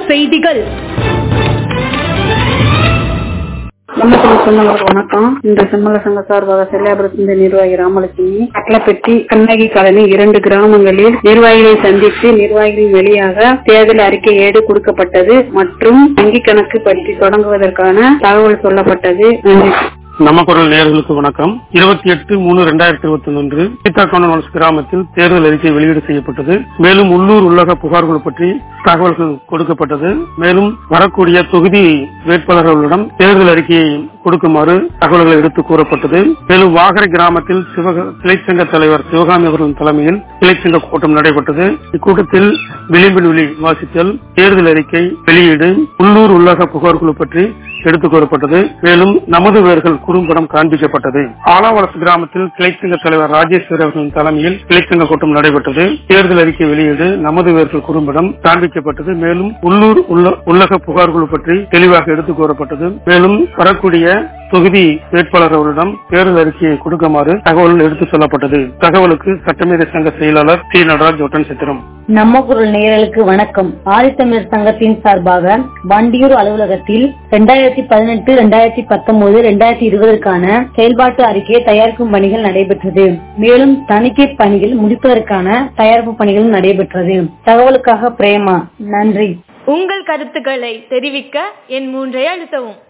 செய்திகள் வணக்கம் சொந்தங்களுக்கு வணக்கம் இந்த செம்மல சங்க சார்பாக செல்லாபுரத்தின் நிர்வாகி ராமலட்சுமி அட்லப்பட்டி கண்ணகி காலனி இரண்டு கிராமங்களில் நிர்வாகிகளை சந்தித்து நிர்வாகிகளின் வெளியாக தேர்தல் அறிக்கை ஏடு கொடுக்கப்பட்டது மற்றும் வங்கி கணக்கு பற்றி தொடங்குவதற்கான தகவல் சொல்லப்பட்டது நன்றி நம்ம குரல் நேயர்களுக்கு வணக்கம் இருபத்தி எட்டு மூணு ரெண்டாயிரத்தி இருபத்தி ஒன்று சீத்தாக்கோணவன்ஸ் கிராமத்தில் தேர்தல் அறிக்கை வெளியீடு செய்யப்பட்டது மேலும் உள்ளூர் உள்ளக புகார்கள் பற்றி தகவல்கள் கொடுக்கப்பட்டது மேலும் வரக்கூடிய தொகுதி வேட்பாளர்களிடம் தேர்தல் அறிக்கையை கொடுக்குமாறு தகவல்கள் எடுத்து கூறப்பட்டது மேலும் வாகரை கிராமத்தில் சிவக கிளைச்சங்க தலைவர் சிவகாமி அவர்களின் தலைமையில் கிளைச்சங்க கூட்டம் நடைபெற்றது இக்கூட்டத்தில் விளிம்பின் விழி வாசித்தல் தேர்தல் அறிக்கை வெளியீடு உள்ளூர் உள்ளக புகார்குழு பற்றி எடுத்துக் கூறப்பட்டது மேலும் நமது வேர்கள் குறும்படம் காண்பிக்கப்பட்டது ஆலாவளசு கிராமத்தில் கிளைச்சங்க தலைவர் ராஜேஸ்வரி அவர்களின் தலைமையில் கிளைச்சங்க கூட்டம் நடைபெற்றது தேர்தல் அறிக்கை வெளியீடு நமது வேர்கள் குறும்படம் காண்பிக்கப்பட்டது மேலும் உள்ளூர் உள்ள- உள்ளக புகார்குழு பற்றி தெளிவாக எடுத்துக் கூறப்பட்டது மேலும் வரக்கூடிய தொகுதி வேட்பாளர் அவரிடம் தேர்தல் அறிக்கையை கொடுக்குமாறு தகவல் எடுத்துச் சொல்லப்பட்டது தகவலுக்கு சட்டமேதை சங்க செயலாளர் டி நடராஜ் ஒட்டன் சித்திரம் நம்ம குரல் நேயர்களுக்கு வணக்கம் ஆதித்தமிழர் சங்கத்தின் சார்பாக வண்டியூர் அலுவலகத்தில் ரெண்டாயிரத்தி பதினெட்டு ரெண்டாயிரத்தி பத்தொன்பது ரெண்டாயிரத்தி இருபதற்கான செயல்பாட்டு அறிக்கையை தயாரிக்கும் பணிகள் நடைபெற்றது மேலும் தணிக்கை பணிகள் முடிப்பதற்கான தயாரிப்பு பணிகளும் நடைபெற்றது தகவலுக்காக பிரேமா நன்றி உங்கள் கருத்துக்களை தெரிவிக்க என் மூன்றை அழுத்தவும்